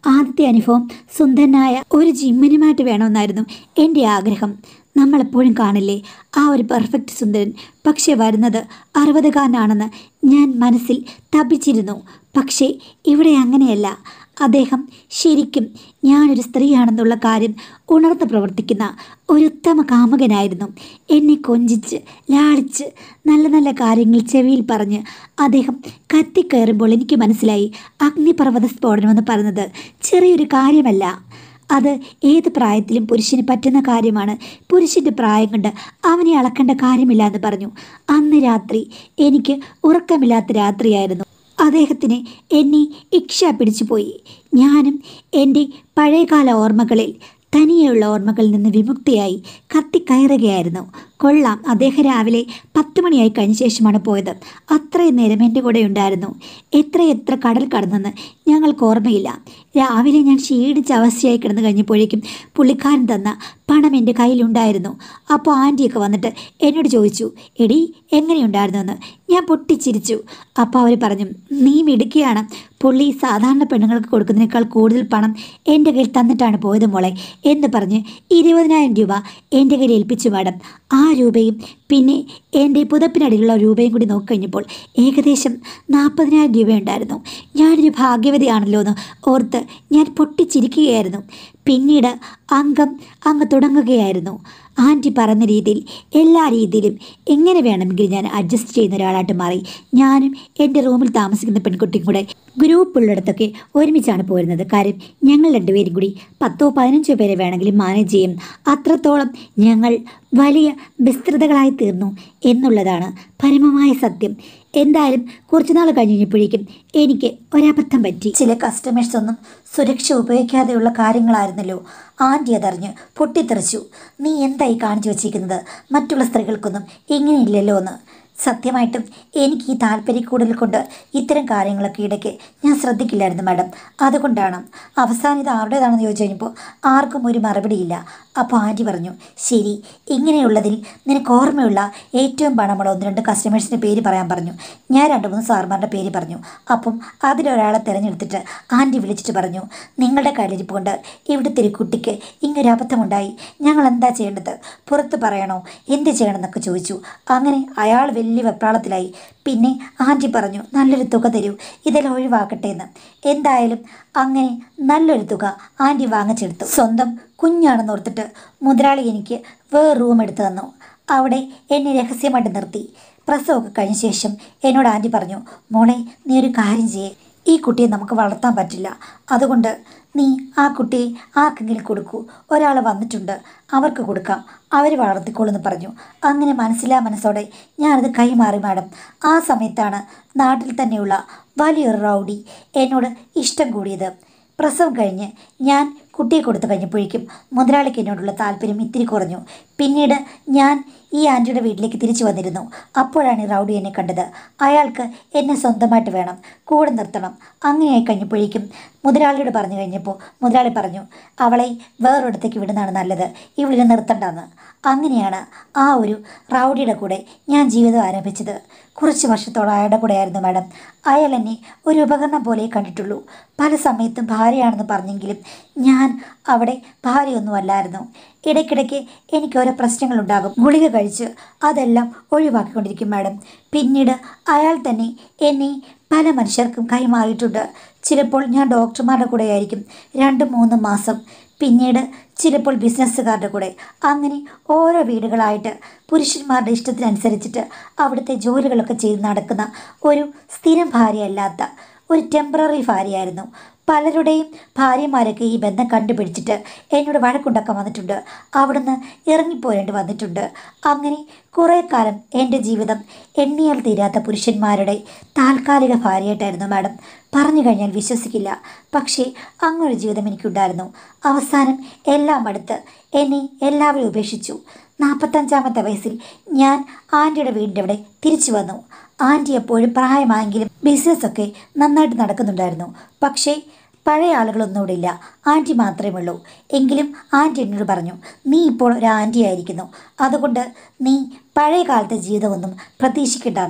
ആദ്യത്തെ അനുഭവം സുന്ദരനായ ഒരു ജിമ്മനുമായിട്ട് വേണമെന്നായിരുന്നു എൻ്റെ ആഗ്രഹം നമ്മളെപ്പോഴും കാണില്ലേ ആ ഒരു പെർഫെക്റ്റ് സുന്ദരൻ പക്ഷേ വരുന്നത് അറുപതുകാരനാണെന്ന് ഞാൻ മനസ്സിൽ തപ്പിച്ചിരുന്നു പക്ഷേ ഇവിടെ അങ്ങനെയല്ല അദ്ദേഹം ശരിക്കും ഞാനൊരു സ്ത്രീയാണെന്നുള്ള കാര്യം ഉണർന്ന് പ്രവർത്തിക്കുന്ന ഒരു ഉത്തമ കാമുകനായിരുന്നു എന്നെ കൊഞ്ചിച്ച് ലാളിച്ച് നല്ല നല്ല കാര്യങ്ങൾ ചെവിയിൽ പറഞ്ഞ് അദ്ദേഹം കത്തിക്കയറുമ്പോൾ എനിക്ക് മനസ്സിലായി അഗ്നിപർവ്വത സ്ഫോടനമെന്ന് പറയുന്നത് ചെറിയൊരു കാര്യമല്ല അത് ഏത് പ്രായത്തിലും പുരുഷന് പറ്റുന്ന കാര്യമാണ് പുരുഷൻ്റെ പ്രായം കൊണ്ട് അവനെ അളക്കേണ്ട കാര്യമില്ല എന്ന് പറഞ്ഞു അന്ന് രാത്രി എനിക്ക് ഉറക്കമില്ലാത്ത രാത്രിയായിരുന്നു അദ്ദേഹത്തിന് എന്നെ ഇക്ഷ പിടിച്ചുപോയി ഞാനും എൻ്റെ പഴയകാല ഓർമ്മകളിൽ തനിയെയുള്ള ഓർമ്മകളിൽ നിന്ന് വിമുക്തിയായി കത്തിക്കയറുകയായിരുന്നു കൊള്ളാം അദ്ദേഹം രാവിലെ പത്ത് മണിയായി കഴിഞ്ഞ ശേഷമാണ് പോയത് അത്രയും നേരം എൻ്റെ കൂടെ ഉണ്ടായിരുന്നു എത്ര എത്ര കടൽ കടന്നെന്ന് ഞങ്ങൾക്ക് ഓർമ്മയില്ല രാവിലെ ഞാൻ ക്ഷീണിച്ച അവസ്ഥയായി കിടന്നു കഴിഞ്ഞപ്പോഴേക്കും പുള്ളിക്കാരൻ തന്ന പണം എൻ്റെ കയ്യിലുണ്ടായിരുന്നു അപ്പോൾ ആൻറ്റിയൊക്കെ വന്നിട്ട് എന്നോട് ചോദിച്ചു എടി എങ്ങനെയുണ്ടായിരുന്നു എന്ന് ഞാൻ പൊട്ടിച്ചിരിച്ചു അപ്പോൾ അവർ പറഞ്ഞു നീ മിടുക്കിയാണ് പുള്ളി സാധാരണ പെണ്ണുങ്ങൾക്ക് കൊടുക്കുന്നതിനേക്കാൾ കൂടുതൽ പണം എൻ്റെ കയ്യിൽ തന്നിട്ടാണ് പോയത് മോളെ എന്ന് പറഞ്ഞ് ഇരുപതിനായിരം രൂപ എൻ്റെ കയ്യിൽ ഏൽപ്പിച്ചു മാഡം ആ രൂപയും പിന്നെ എൻ്റെ പുതപ്പിനടിയിലുള്ള രൂപയും കൂടി നോക്കിക്കഴിഞ്ഞപ്പോൾ ഏകദേശം നാൽപ്പതിനായിരം രൂപയുണ്ടായിരുന്നു ഞാനൊരു ഭാഗ്യവതിയാണല്ലോ എന്ന് ഓർത്ത് ഞാൻ പൊട്ടിച്ചിരിക്കുകയായിരുന്നു പിന്നീട് അംഗം അങ്ങ് തുടങ്ങുകയായിരുന്നു ആൻറ്റി പറഞ്ഞ രീതിയിൽ എല്ലാ രീതിയിലും എങ്ങനെ വേണമെങ്കിലും ഞാൻ അഡ്ജസ്റ്റ് ചെയ്യുന്ന ഒരാളായിട്ട് മാറി ഞാനും എൻ്റെ റൂമിൽ താമസിക്കുന്ന പെൺകുട്ടിയും കൂടെ ഗ്രൂപ്പ് ഉള്ളിടത്തൊക്കെ ഒരുമിച്ചാണ് പോരുന്നത് കാര്യം ഞങ്ങൾ രണ്ടുപേരും കൂടി പത്തോ പതിനഞ്ചോ പേരെ വേണമെങ്കിലും മാനേജ് ചെയ്യും അത്രത്തോളം ഞങ്ങൾ വലിയ വിസ്തൃതകളായി തീർന്നു എന്നുള്ളതാണ് പരമമായ സത്യം എന്തായാലും കുറച്ചു നാൾ കഴിഞ്ഞപ്പോഴേക്കും എനിക്ക് ഒരബദ്ധം പറ്റി ചില കസ്റ്റമേഴ്സ് ഒന്നും സുരക്ഷ ഉപയോഗിക്കാതെയുള്ള കാര്യങ്ങളായിരുന്നല്ലോ ആൻറ്റി അതറിഞ്ഞ് പൊട്ടിത്തെറിച്ചു നീ എന്തായി കാണിച്ചു വച്ചിരിക്കുന്നത് മറ്റുള്ള സ്ത്രീകൾക്കൊന്നും ഇങ്ങനെയില്ലല്ലോ എന്ന് സത്യമായിട്ടും എനിക്ക് ഈ താല്പര്യക്കൂടുതൽ കൊണ്ട് ഇത്തരം കാര്യങ്ങളൊക്കെ ഇടയ്ക്ക് ഞാൻ ശ്രദ്ധിക്കില്ലായിരുന്നു മാഡം അതുകൊണ്ടാണ് അവസാനം ഇത് ആരുടേതാണെന്ന് ചോദിച്ചു കഴിഞ്ഞപ്പോൾ ആർക്കും ഒരു മറുപടിയില്ല അപ്പോൾ ആൻറ്റി പറഞ്ഞു ശരി ഇങ്ങനെയുള്ളതിൽ നിനക്ക് ഓർമ്മയുള്ള ഏറ്റവും പണമുള്ള ഒന്ന് രണ്ട് കസ്റ്റമേഴ്സിൻ്റെ പേര് പറയാൻ പറഞ്ഞു ഞാൻ രണ്ട് മൂന്ന് സാർമാരുടെ പേര് പറഞ്ഞു അപ്പം അതിലൊരാളെ തിരഞ്ഞെടുത്തിട്ട് ആൻറ്റി വിളിച്ചിട്ട് പറഞ്ഞു നിങ്ങളുടെ കയ്യിലിരിപ്പ് കൊണ്ട് ഇവിടുത്തെ ഒരു കുട്ടിക്ക് ഇങ്ങനൊരു അബദ്ധമുണ്ടായി ഞങ്ങൾ എന്താ ചെയ്യേണ്ടത് പുറത്ത് പറയണോ എന്ത് ചെയ്യണം എന്നൊക്കെ ചോദിച്ചു അങ്ങനെ അയാൾ വലിയ വെപ്രാളത്തിലായി പിന്നെ ആൻറ്റി പറഞ്ഞു നല്ലൊരു തുക തരൂ ഇതെല്ലാം ഒഴിവാക്കട്ടെ എന്ന് എന്തായാലും അങ്ങനെ നല്ലൊരു തുക ആൻറ്റി വാങ്ങിച്ചെടുത്തു സ്വന്തം കുഞ്ഞാണെന്ന് ഓർത്തിട്ട് മുതലാളി എനിക്ക് വേറെ റൂം എടുത്തു തന്നു അവിടെ എന്നെ രഹസ്യമായിട്ട് നിർത്തി പ്രസവമൊക്കെ കഴിഞ്ഞ ശേഷം എന്നോട് ആൻറ്റി പറഞ്ഞു മോളെ നീ ഒരു കാര്യം ചെയ്യേ ഈ കുട്ടിയെ നമുക്ക് വളർത്താൻ പറ്റില്ല അതുകൊണ്ട് നീ ആ കുട്ടിയെ ആർക്കെങ്കിലും കൊടുക്കൂ ഒരാൾ വന്നിട്ടുണ്ട് അവർക്ക് കൊടുക്കാം അവർ വളർത്തിക്കോളെന്ന് പറഞ്ഞു അങ്ങനെ മനസ്സിലാ മനസ്സോടെ ഞാനത് കൈമാറി മാഡം ആ സമയത്താണ് നാട്ടിൽ തന്നെയുള്ള വലിയൊരു റൗഡി എന്നോട് ഇഷ്ടം കൂടിയത് പ്രസവം കഴിഞ്ഞ് ഞാൻ കുട്ടിയെ കൊടുത്തു കഴിഞ്ഞപ്പോഴേക്കും മുതലാളിക്ക് എന്നോടുള്ള താല്പര്യം ഇത്തിരി കുറഞ്ഞു പിന്നീട് ഞാൻ ഈ ആൻറ്റിയുടെ വീട്ടിലേക്ക് തിരിച്ചു വന്നിരുന്നു അപ്പോഴാണ് ഈ റൗഡി എന്നെ കണ്ടത് അയാൾക്ക് എന്നെ സ്വന്തമായിട്ട് വേണം കൂടെ നിർത്തണം അങ്ങനെയായി കഴിഞ്ഞപ്പോഴേക്കും മുതലാളിയോട് പറഞ്ഞു കഴിഞ്ഞപ്പോൾ മുതലാളി പറഞ്ഞു അവളെ വേറൊരിടത്തേക്ക് വിടുന്നതാണ് നല്ലത് ഇവിടെ നിർത്തണ്ടെന്ന് അങ്ങനെയാണ് ആ ഒരു റൗഡിയുടെ കൂടെ ഞാൻ ജീവിതം ആരംഭിച്ചത് കുറച്ച് വർഷത്തോളം അയാളുടെ കൂടെയായിരുന്നു മാഡം അയാൾ എന്നെ ഒരു ഉപകരണം പോലെ കണ്ടിട്ടുള്ളൂ പല സമയത്തും ഭാര്യയാണെന്ന് പറഞ്ഞെങ്കിലും ഞാൻ അവിടെ ഭാര്യയൊന്നും അല്ലായിരുന്നു ഇടയ്ക്കിടയ്ക്ക് എനിക്ക് ഓരോ പ്രശ്നങ്ങളുണ്ടാകും ഗുളിക കഴിച്ച് അതെല്ലാം ഒഴിവാക്കിക്കൊണ്ടിരിക്കും മാഡം പിന്നീട് അയാൾ തന്നെ എന്നെ പല മനുഷ്യർക്കും കൈമാറിയിട്ടുണ്ട് ചിലപ്പോൾ ഞാൻ ഡോക്ടർമാരുടെ കൂടെയായിരിക്കും രണ്ട് മൂന്ന് മാസം പിന്നീട് ചിലപ്പോൾ ബിസിനസ്സുകാരുടെ കൂടെ അങ്ങനെ ഓരോ വീടുകളായിട്ട് പുരുഷന്മാരുടെ ഇഷ്ടത്തിനനുസരിച്ചിട്ട് അവിടുത്തെ ജോലികളൊക്കെ ചെയ്ത് നടക്കുന്ന ഒരു സ്ഥിരം ഭാര്യയല്ലാത്ത ഒരു ടെമ്പററി ഭാര്യയായിരുന്നു പലരുടെയും ഭാര്യമാരൊക്കെ ഈ ബന്ധം കണ്ടുപിടിച്ചിട്ട് എന്നോട് വഴക്കുണ്ടാക്കാൻ വന്നിട്ടുണ്ട് അവിടുന്ന് ഇറങ്ങിപ്പോരേണ്ടി വന്നിട്ടുണ്ട് അങ്ങനെ കുറേ കാലം എൻ്റെ ജീവിതം എണ്ണിയാൽ തീരാത്ത പുരുഷന്മാരുടെ താൽക്കാലിക ഭാര്യയായിട്ടായിരുന്നു മാഡം പറഞ്ഞു കഴിഞ്ഞാൽ വിശ്വസിക്കില്ല പക്ഷേ അങ്ങനൊരു ജീവിതം എനിക്കുണ്ടായിരുന്നു അവസാനം എല്ലാം അടുത്ത് എന്നെ എല്ലാവരും ഉപേക്ഷിച്ചു നാൽപ്പത്തഞ്ചാമത്തെ വയസ്സിൽ ഞാൻ ആൻറ്റിയുടെ വീടിൻ്റെ അവിടെ തിരിച്ചു വന്നു ആൻറ്റി എപ്പോഴും പ്രായമായെങ്കിലും ബിസിനസ്സൊക്കെ നന്നായിട്ട് നടക്കുന്നുണ്ടായിരുന്നു പക്ഷേ പഴയ ആളുകളൊന്നും ഇവിടെ ഇല്ല ആൻറ്റി മാത്രമേ ഉള്ളൂ എങ്കിലും ആൻറ്റി എന്നോട് പറഞ്ഞു നീ ഇപ്പോൾ ഒരു ആൻറ്റി ആയിരിക്കുന്നു അതുകൊണ്ട് നീ പഴയ കാലത്തെ ജീവിതമൊന്നും പ്രതീക്ഷിക്കണ്ടെന്ന്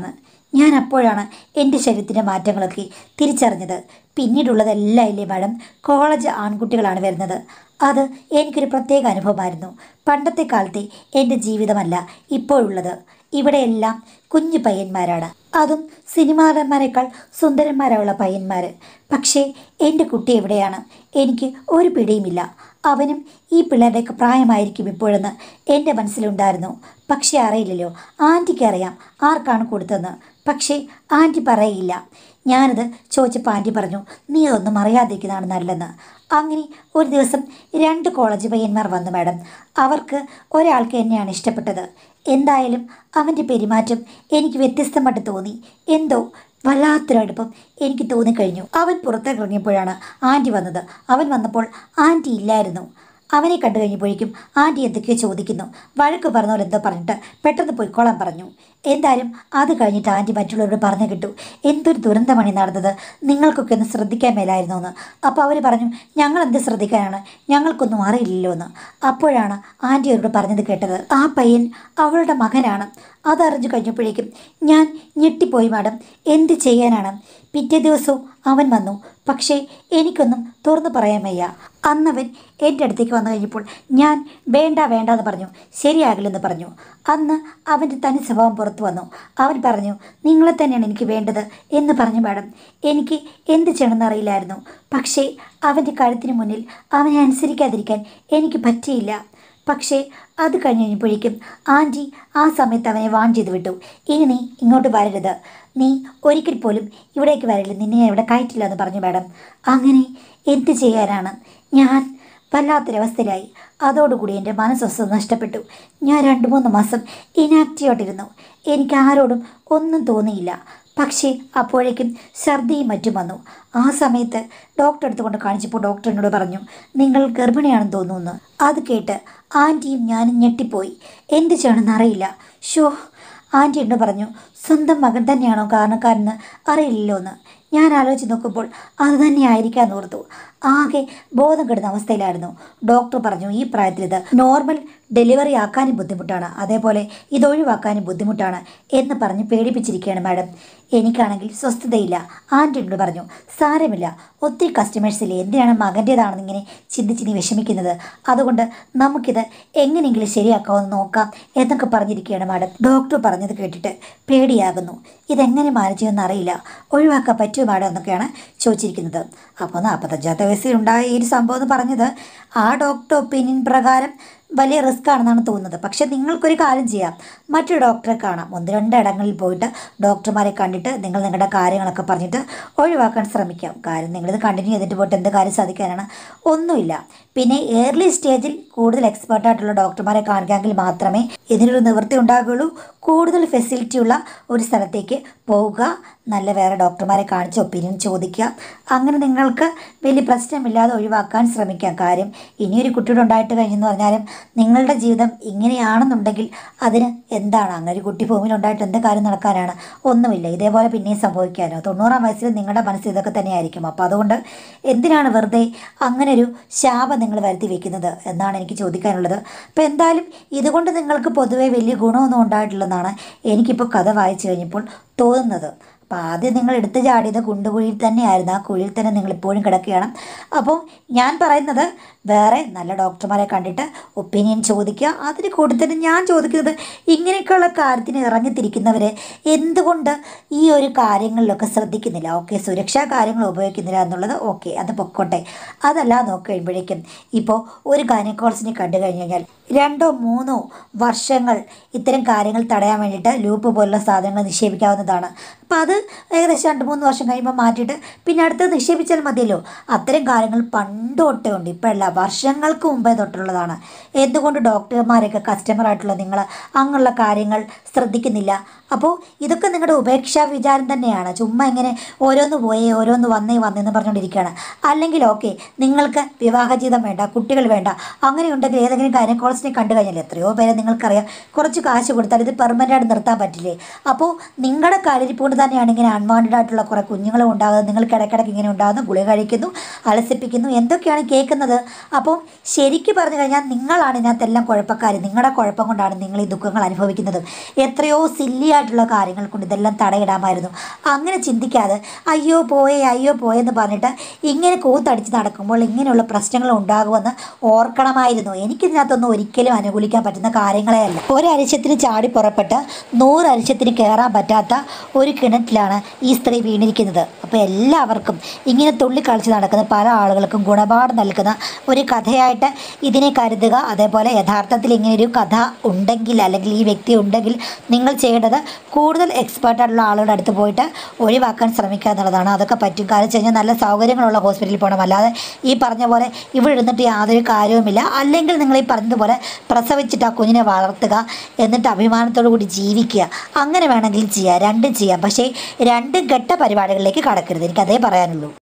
ഞാൻ അപ്പോഴാണ് എൻ്റെ ശരീരത്തിൻ്റെ മാറ്റങ്ങളൊക്കെ തിരിച്ചറിഞ്ഞത് പിന്നീടുള്ളതെല്ലാം ഇല്ലേ മാഡം കോളേജ് ആൺകുട്ടികളാണ് വരുന്നത് അത് എനിക്കൊരു പ്രത്യേക അനുഭവമായിരുന്നു പണ്ടത്തെ കാലത്തെ എൻ്റെ ജീവിതമല്ല ഇപ്പോഴുള്ളത് ഇവിടെയെല്ലാം കുഞ്ഞു പയ്യന്മാരാണ് അതും സിനിമാടന്മാരെക്കാൾ സുന്ദരന്മാരായുള്ള പയ്യന്മാർ പക്ഷേ എൻ്റെ കുട്ടി എവിടെയാണ് എനിക്ക് ഒരു പിടിയുമില്ല അവനും ഈ പിള്ളേരുടെയൊക്കെ പ്രായമായിരിക്കും ഇപ്പോഴെന്ന് എൻ്റെ മനസ്സിലുണ്ടായിരുന്നു പക്ഷേ അറിയില്ലല്ലോ ആൻറ്റിക്ക് അറിയാം ആർക്കാണ് കൊടുത്തതെന്ന് പക്ഷേ ആൻറ്റി പറയില്ല ഞാനത് ചോദിച്ചപ്പോൾ ആൻറ്റി പറഞ്ഞു നീ അതൊന്നും അറിയാതിരിക്കുന്നതാണ് നല്ലതെന്ന് അങ്ങനെ ഒരു ദിവസം രണ്ട് കോളേജ് പയ്യന്മാർ വന്നു മാഡം അവർക്ക് ഒരാൾക്ക് എന്നെയാണ് ഇഷ്ടപ്പെട്ടത് എന്തായാലും അവൻ്റെ പെരുമാറ്റം എനിക്ക് വ്യത്യസ്തമായിട്ട് തോന്നി എന്തോ വല്ലാത്തൊരടുപ്പം എനിക്ക് തോന്നിക്കഴിഞ്ഞു അവൻ പുറത്തേക്ക് ഇറങ്ങിയപ്പോഴാണ് ആൻറ്റി വന്നത് അവൻ വന്നപ്പോൾ ആൻറ്റി ഇല്ലായിരുന്നു അവനെ കണ്ടു കഴിഞ്ഞപ്പോഴേക്കും ആൻറ്റി എന്തൊക്കെയോ ചോദിക്കുന്നു വഴക്ക് പറഞ്ഞവർ എന്തോ പറഞ്ഞിട്ട് പെട്ടെന്ന് പോയിക്കോളാൻ പറഞ്ഞു എന്തായാലും അത് കഴിഞ്ഞിട്ട് ആൻറ്റി മറ്റുള്ളവരോട് പറഞ്ഞു കിട്ടു എന്തൊരു ദുരന്തമാണ് ഈ നടന്നത് നിങ്ങൾക്കൊക്കെ ഒന്ന് ശ്രദ്ധിക്കാൻ മേലായിരുന്നു എന്ന് അപ്പോൾ അവർ പറഞ്ഞു ഞങ്ങൾ എന്ത് ശ്രദ്ധിക്കാനാണ് ഞങ്ങൾക്കൊന്നും അറിയില്ലല്ലോ എന്ന് അപ്പോഴാണ് ആൻറ്റി അവരോട് പറഞ്ഞത് കേട്ടത് ആ പയ്യൻ അവളുടെ മകനാണ് അതറിഞ്ഞു കഴിഞ്ഞപ്പോഴേക്കും ഞാൻ ഞെട്ടിപ്പോയി മാഡം എന്ത് ചെയ്യാനാണ് പിറ്റേ ദിവസവും അവൻ വന്നു പക്ഷേ എനിക്കൊന്നും തുറന്നു പറയാൻ വയ്യ അന്നവൻ എൻ്റെ അടുത്തേക്ക് വന്നു കഴിഞ്ഞപ്പോൾ ഞാൻ വേണ്ട വേണ്ട എന്ന് പറഞ്ഞു ശരിയാകില്ലെന്ന് പറഞ്ഞു അന്ന് അവൻ്റെ തനി സ്വഭാവം പുറത്തു വന്നു അവൻ പറഞ്ഞു നിങ്ങളെ തന്നെയാണ് എനിക്ക് വേണ്ടത് എന്ന് പറഞ്ഞു മാഡം എനിക്ക് എന്ത് ചെയ്യണമെന്ന് അറിയില്ലായിരുന്നു പക്ഷേ അവൻ്റെ കഴുത്തിന് മുന്നിൽ അവനെ അനുസരിക്കാതിരിക്കാൻ എനിക്ക് പറ്റിയില്ല പക്ഷേ അത് കഴിഞ്ഞ് കഴിഞ്ഞപ്പോഴേക്കും ആൻറ്റി ആ സമയത്ത് അവനെ വാൺ ചെയ്ത് വിട്ടു ഇനി നീ ഇങ്ങോട്ട് വരരുത് നീ ഒരിക്കൽ പോലും ഇവിടേക്ക് വരരുത് നിന്നെ ഞാൻ ഇവിടെ കയറ്റില്ല എന്ന് പറഞ്ഞു മാഡം അങ്ങനെ എന്ത് ചെയ്യാനാണ് ഞാൻ വല്ലാത്തൊരവസ്ഥയിലായി അതോടുകൂടി എൻ്റെ മനസ്വസ്ഥത നഷ്ടപ്പെട്ടു ഞാൻ രണ്ട് മൂന്ന് മാസം ഇനാക്റ്റീവായിട്ടിരുന്നു എനിക്ക് ആരോടും ഒന്നും തോന്നിയില്ല പക്ഷേ അപ്പോഴേക്കും ഛർദിയും മറ്റും വന്നു ആ സമയത്ത് ഡോക്ടറെ അടുത്ത് കൊണ്ട് കാണിച്ചപ്പോൾ ഡോക്ടർ എന്നോട് പറഞ്ഞു നിങ്ങൾ ഗർഭിണിയാണെന്ന് തോന്നുന്നു അത് കേട്ട് ആൻറ്റിയും ഞാനും ഞെട്ടിപ്പോയി എന്ത് ചെയ്യണമെന്ന് അറിയില്ല ഷോ ആൻറ്റി എന്നോട് പറഞ്ഞു സ്വന്തം മകൻ തന്നെയാണോ കാരണക്കാരെന്ന് അറിയില്ലല്ലോ എന്ന് ഞാൻ ആലോചിച്ച് നോക്കുമ്പോൾ അത് തന്നെ ആയിരിക്കാന്ന് ഓർത്തു ആകെ ബോധം കെടുന്ന അവസ്ഥയിലായിരുന്നു ഡോക്ടർ പറഞ്ഞു ഈ പ്രായത്തിൽ ഇത് നോർമൽ ഡെലിവറി ആക്കാനും ബുദ്ധിമുട്ടാണ് അതേപോലെ ഇത് ഒഴിവാക്കാനും ബുദ്ധിമുട്ടാണ് എന്ന് പറഞ്ഞ് പേടിപ്പിച്ചിരിക്കുകയാണ് മാഡം എനിക്കാണെങ്കിൽ സ്വസ്ഥതയില്ല ആൻറ്റിയോട് പറഞ്ഞു സാരമില്ല ഒത്തിരി കസ്റ്റമേഴ്സില്ലേ എന്തിനാണ് മകൻ്റേതാണെന്ന് ഇങ്ങനെ ചിന്തിച്ച് നീ വിഷമിക്കുന്നത് അതുകൊണ്ട് നമുക്കിത് എങ്ങനെയെങ്കിലും ശരിയാക്കാമെന്ന് നോക്കാം എന്നൊക്കെ പറഞ്ഞിരിക്കുകയാണ് മാഡം ഡോക്ടർ പറഞ്ഞത് കേട്ടിട്ട് പേടിയാകുന്നു ഇതെങ്ങനെ മാനേജ് ചെയ്യുമെന്ന് അറിയില്ല ഒഴിവാക്കാൻ പറ്റുമോ മാഡം എന്നൊക്കെയാണ് ചോദിച്ചിരിക്കുന്നത് അപ്പോൾ നാൽപ്പത്തഞ്ചാമത്തെ വയസ്സിൽ ഉണ്ടായ ഈ ഒരു സംഭവം എന്ന് പറഞ്ഞത് ആ ഡോക്ടർ ഒപ്പീനിയൻ പ്രകാരം വലിയ റിസ്ക് ആണെന്നാണ് തോന്നുന്നത് പക്ഷേ നിങ്ങൾക്കൊരു കാര്യം ചെയ്യാം മറ്റൊരു ഡോക്ടറെ കാണാം ഒന്ന് രണ്ട് ഇടങ്ങളിൽ പോയിട്ട് ഡോക്ടർമാരെ കണ്ടിട്ട് നിങ്ങൾ നിങ്ങളുടെ കാര്യങ്ങളൊക്കെ പറഞ്ഞിട്ട് ഒഴിവാക്കാൻ ശ്രമിക്കാം കാര്യം നിങ്ങളിത് കണ്ടിന്യൂ ചെയ്തിട്ട് പോയിട്ട് എന്ത് കാര്യം സാധിക്കാനാണ് ഒന്നുമില്ല പിന്നെ ഏർലി സ്റ്റേജിൽ കൂടുതൽ എക്സ്പേർട്ട് ആയിട്ടുള്ള ഡോക്ടർമാരെ കാണിക്കാമെങ്കിൽ മാത്രമേ ഇതിനൊരു നിവൃത്തി ഉണ്ടാകുകയുള്ളൂ കൂടുതൽ ഫെസിലിറ്റി ഉള്ള ഒരു സ്ഥലത്തേക്ക് പോവുക നല്ല വേറെ ഡോക്ടർമാരെ കാണിച്ച് ഒപ്പീനിയൻ ചോദിക്കുക അങ്ങനെ നിങ്ങൾക്ക് വലിയ പ്രശ്നമില്ലാതെ ഒഴിവാക്കാൻ ശ്രമിക്കാം കാര്യം ഇനിയൊരു കുട്ടിയുടെ ഉണ്ടായിട്ട് കഴിഞ്ഞെന്ന് പറഞ്ഞാലും നിങ്ങളുടെ ജീവിതം ഇങ്ങനെയാണെന്നുണ്ടെങ്കിൽ അതിന് എന്താണ് അങ്ങനെ ഒരു കുട്ടി ഭൂമിയിൽ ഉണ്ടായിട്ട് എന്ത് കാര്യം നടക്കാനാണ് ഒന്നുമില്ല ഇതേപോലെ പിന്നെയും സംഭവിക്കാനോ തൊണ്ണൂറാം വയസ്സിൽ നിങ്ങളുടെ മനസ്സിൽ ഇതൊക്കെ തന്നെയായിരിക്കും അപ്പോൾ അതുകൊണ്ട് എന്തിനാണ് വെറുതെ അങ്ങനെ ഒരു ശാപം നിങ്ങൾ വരുത്തി വെക്കുന്നത് എന്നാണ് എനിക്ക് ചോദിക്കാനുള്ളത് അപ്പോൾ എന്തായാലും ഇതുകൊണ്ട് നിങ്ങൾക്ക് പൊതുവേ വലിയ ഗുണമൊന്നും ഉണ്ടായിട്ടില്ലെന്നാണ് എനിക്കിപ്പോൾ കഥ വായിച്ചു കഴിഞ്ഞപ്പോൾ തോന്നുന്നത് അപ്പോൾ ആദ്യം നിങ്ങൾ എടുത്തു ചാടിയത് കുണ്ടുകുഴിയിൽ തന്നെയായിരുന്നു ആ കുഴിയിൽ തന്നെ നിങ്ങൾ ഇപ്പോഴും കിടക്കുകയാണ് അപ്പോൾ ഞാൻ പറയുന്നത് വേറെ നല്ല ഡോക്ടർമാരെ കണ്ടിട്ട് ഒപ്പീനിയൻ ചോദിക്കുക അതിന് കൊടുത്തിട്ട് ഞാൻ ചോദിക്കുന്നത് ഇങ്ങനെയൊക്കെയുള്ള കാര്യത്തിന് ഇറങ്ങിത്തിരിക്കുന്നവർ എന്തുകൊണ്ട് ഈ ഒരു കാര്യങ്ങളിലൊക്കെ ശ്രദ്ധിക്കുന്നില്ല ഓക്കെ സുരക്ഷാ കാര്യങ്ങൾ ഉപയോഗിക്കുന്നില്ല എന്നുള്ളത് ഓക്കെ അത് പൊക്കോട്ടെ അതല്ല നോക്കി കഴിയുമ്പോഴേക്കും ഇപ്പോൾ ഒരു ഗൈനക്കോളജിനെ കണ്ടു കഴിഞ്ഞ് കഴിഞ്ഞാൽ രണ്ടോ മൂന്നോ വർഷങ്ങൾ ഇത്തരം കാര്യങ്ങൾ തടയാൻ വേണ്ടിയിട്ട് ലൂപ്പ് പോലുള്ള സാധനങ്ങൾ നിക്ഷേപിക്കാവുന്നതാണ് അപ്പോൾ അത് ഏകദേശം രണ്ട് മൂന്ന് വർഷം കഴിയുമ്പോൾ മാറ്റിയിട്ട് പിന്നെ അടുത്തത് നിക്ഷേപിച്ചാൽ മതിയല്ലോ അത്തരം കാര്യങ്ങൾ പണ്ട് തൊട്ടേ ഉണ്ട് ഇപ്പോഴല്ല വർഷങ്ങൾക്ക് മുമ്പേ തൊട്ടുള്ളതാണ് എന്തുകൊണ്ട് ഡോക്ടർമാരൊക്കെ കസ്റ്റമറായിട്ടുള്ള നിങ്ങൾ അങ്ങനെയുള്ള കാര്യങ്ങൾ ശ്രദ്ധിക്കുന്നില്ല അപ്പോൾ ഇതൊക്കെ നിങ്ങളുടെ ഉപേക്ഷാ വിചാരം തന്നെയാണ് ചുമ്മാ ഇങ്ങനെ ഓരോന്ന് പോയേ ഓരോന്ന് വന്നേ വന്നേന്ന് പറഞ്ഞുകൊണ്ടിരിക്കുകയാണ് അല്ലെങ്കിൽ ഓക്കെ നിങ്ങൾക്ക് വിവാഹ ജീവിതം വേണ്ട കുട്ടികൾ വേണ്ട അങ്ങനെയുണ്ടെങ്കിൽ ഏതെങ്കിലും ഗൈനക്കോളജിനെ കണ്ടു കഴിഞ്ഞാൽ എത്രയോ പേരെ നിങ്ങൾക്കറിയാം കുറച്ച് കാശ് കൊടുത്താൽ ഇത് പെർമനൻ്റ് ആയിട്ട് നിർത്താൻ പറ്റില്ലേ അപ്പോൾ നിങ്ങളുടെ കാലിരിപ്പുകൊണ്ട് തന്നെയാണ് എന്തിനാണ് ഇങ്ങനെ അൺവാണ്ടഡ് ആയിട്ടുള്ള കുറേ കുഞ്ഞുങ്ങളും ഉണ്ടാകുന്നത് നിങ്ങൾക്ക് ഇടയ്ക്കിടയ്ക്ക് ഇങ്ങനെ ഉണ്ടാകുന്നു ഗുളിക കഴിക്കുന്നു അലസിപ്പിക്കുന്നു എന്തൊക്കെയാണ് കേൾക്കുന്നത് അപ്പം ശരിക്കും പറഞ്ഞു കഴിഞ്ഞാൽ നിങ്ങളാണ് ഇതിനകത്തെല്ലാം കുഴപ്പക്കാർ നിങ്ങളുടെ കുഴപ്പം കൊണ്ടാണ് നിങ്ങൾ ഈ ദുഃഖങ്ങൾ അനുഭവിക്കുന്നത് എത്രയോ സില്ലി ആയിട്ടുള്ള കാര്യങ്ങൾ കൊണ്ട് ഇതെല്ലാം തടയിടാമായിരുന്നു അങ്ങനെ ചിന്തിക്കാതെ അയ്യോ പോയേ അയ്യോ പോയെന്ന് പറഞ്ഞിട്ട് ഇങ്ങനെ കൂത്തടിച്ച് നടക്കുമ്പോൾ ഇങ്ങനെയുള്ള പ്രശ്നങ്ങൾ ഉണ്ടാകുമെന്ന് ഓർക്കണമായിരുന്നു എനിക്കിതിനകത്തൊന്നും ഒരിക്കലും അനുകൂലിക്കാൻ പറ്റുന്ന കാര്യങ്ങളേ അല്ല ഒരരിശത്തിന് ചാടി പുറപ്പെട്ട് നൂറ് അരിശത്തിന് കയറാൻ പറ്റാത്ത ഒരു കിണറ്റിലാണ് ഈ സ്ത്രീ വീണിരിക്കുന്നത് അപ്പോൾ എല്ലാവർക്കും ഇങ്ങനെ തുള്ളി കളിച്ച് നടക്കുന്ന പല ആളുകൾക്കും ഗുണപാഠം നൽകുന്ന ഒരു കഥയായിട്ട് ഇതിനെ കരുതുക അതേപോലെ യഥാർത്ഥത്തിൽ ഇങ്ങനെ ഒരു കഥ ഉണ്ടെങ്കിൽ അല്ലെങ്കിൽ ഈ വ്യക്തി ഉണ്ടെങ്കിൽ നിങ്ങൾ ചെയ്യേണ്ടത് കൂടുതൽ എക്സ്പേർട്ട് ആയിട്ടുള്ള ആളുകളുടെ അടുത്ത് പോയിട്ട് ഒഴിവാക്കാൻ ശ്രമിക്കുക എന്നുള്ളതാണ് അതൊക്കെ പറ്റും കാരണം വെച്ച് കഴിഞ്ഞാൽ നല്ല സൗകര്യങ്ങളുള്ള ഹോസ്പിറ്റലിൽ പോകണം അല്ലാതെ ഈ പറഞ്ഞ പോലെ ഇവിടെ ഇരുന്നിട്ട് യാതൊരു കാര്യവുമില്ല അല്ലെങ്കിൽ നിങ്ങൾ ഈ പറഞ്ഞതുപോലെ പ്രസവിച്ചിട്ട് ആ കുഞ്ഞിനെ വളർത്തുക എന്നിട്ട് അഭിമാനത്തോടു കൂടി ജീവിക്കുക അങ്ങനെ വേണമെങ്കിൽ ചെയ്യാം രണ്ടും ചെയ്യാം പക്ഷേ രണ്ടും കെട്ട പരിപാടികളിലേക്ക് കടക്കരുത് എനിക്കതേ പറയാനുള്ളൂ